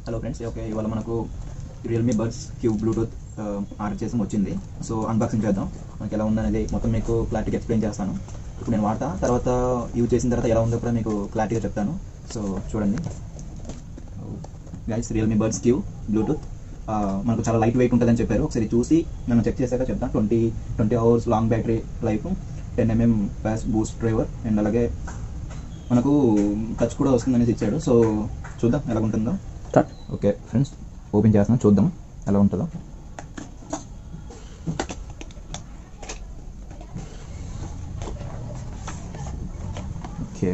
hello friends okay ఇవాళ మనకు Realme Buds Q Bluetooth order చేసి వచ్చింది సో అన్బాక్సింగ్ చేద్దాం మనకి ఎలా ఉందనేది మొత్తం మీకు క్లారిటీగా ఎక్స్ప్లెయిన్ చేస్తాను ఇప్పుడు నేను వాడతా తర్వాత యూజ్ చేసిన తర్వాత ఎలా ఉందో కూడా మీకు క్లారిటీగా చెప్తాను సో చూడండి guys Realme Buds Q Bluetooth మనకు చాలా లైట్ వెయిట్ ఉంటుందని చెప్పారు ఒకసారి చూసి మనం చెక్ చేశాక చెప్తాం twenty twenty hours long battery life ten mm bass boost driver and అలాగే మనకు టచ్ కూడా వస్తుందనేసి ఇచ్చాడు సో చూద్దాం ఎలా ఉంటుందో స్టార్ట్ ఓకే ఫ్రెండ్స్ ఓపెన్ చేస్తున్నాం చూద్దాం ఎలా ఉంటుందో ఓకే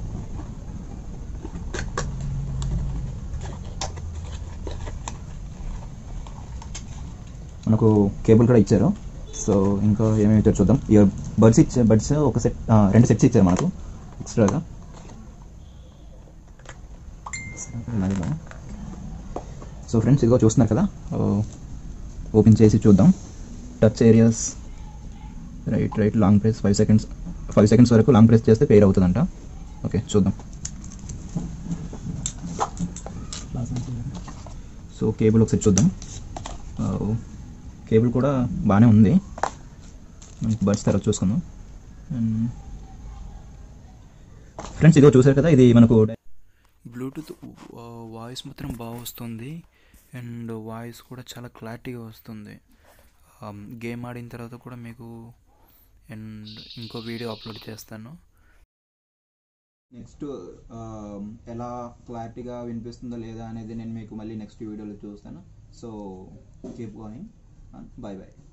మనకు కేబుల్ కూడా ఇచ్చారు సో ఇంకా ఏమేమి ఇచ్చారు చూద్దాం ఇయర్ బడ్స్ ఇచ్చే బడ్స్ ఒక సెట్ రెండు సెట్స్ ఇచ్చారు మనకు ఎక్స్ట్రాగా సో ఫ్రెండ్స్ ఇదిగో చూస్తున్నారు కదా ఓపెన్ చేసి చూద్దాం touch areas right right long press five seconds five seconds వరకు లాంగ్ ప్రెస్ చేస్తే పేర్ అవుతుందంట ఓకే చూద్దాం సో కేబుల్ ఒకసారి చూద్దాం కేబుల్ కూడా బాగానే ఉంది మనకి బడ్స్ తర్వాత చూసుకుందాం ఫ్రెండ్స్ ఇదిగో చూసారు కదా ఇది మనకు బ్లూటూత్ వాయిస్ మాత్రం బాగా వస్తుంది అండ్ వాయిస్ కూడా చాలా క్లారిటీగా వస్తుంది గేమ్ ఆడిన తర్వాత కూడా మీకు అండ్ ఇంకో వీడియో అప్లోడ్ చేస్తాను నెక్స్ట్ ఎలా క్లారిటీగా వినిపిస్తుందో లేదా అనేది నేను మీకు మళ్ళీ నెక్స్ట్ వీడియోలో చూస్తాను so keep going bye bye